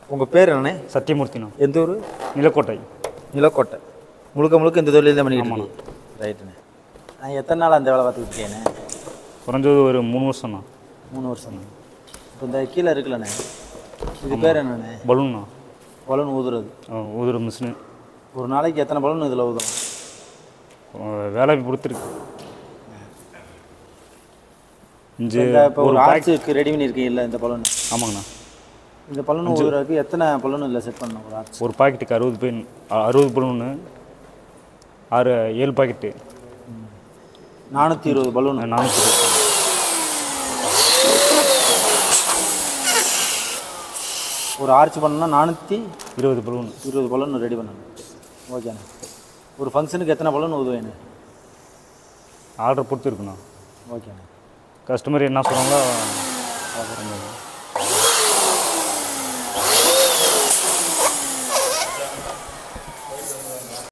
உங்கள் பேர் என்னண்ணே சத்தியமூர்த்திண்ணா எந்த ஊர் நிலக்கோட்டை நிலக்கோட்டை முழுக்க முழுக்க இந்த தொழில் தான் பண்ணிட்டு இருக்கீங்க ரைட்டுண்ணே நான் எத்தனை நாள் அந்த வேலை பார்த்துக்கிட்டு இருக்கேண்ணே குறைஞ்சது ஒரு மூணு வருஷம்ண்ணா மூணு வருஷம் இப்போ இந்த கீழே இருக்குல்லண்ணே இது பேர் என்னண்ணே பலூன்ண்ணா பலூன் ஊதுறது ஊதுற மிஷினு ஒரு நாளைக்கு எத்தனை பலூன் இதில் ஊதும் வேலை பொறுத்திருக்கு இஞ்சு இந்த இப்போ ஒரு ஒரு பேக் ஆர்ச்சுக்கு ரெடி பண்ணியிருக்கீங்கல்ல இந்த பலூன் ஆமாங்கண்ணா இந்த பலூன் ஊதுறதுக்கு எத்தனை பலூன் இல்லை செட் பண்ணணும் ஒரு ஆர்ச் ஒரு பாக்கெட்டுக்கு அறுபது பெயின் அறுபது பலூனு ஆறு ஏழு பாக்கெட்டு நானூற்றி இருபது பலூன் நானூற்றி ஒரு ஆர்ச் பண்ணணும்னா நானூற்றி இருபது பலூன் இருபது பலூன் ரெடி பண்ணணும் ஓகேண்ணே ஒரு ஃபங்க்ஷனுக்கு எத்தனை பலூன் ஊதுவேண்ணே ஆர்டர் பொறுத்து இருக்குண்ணா ஓகேண்ணே கஸ்டமர் என்ன சொல்கிறாங்களோ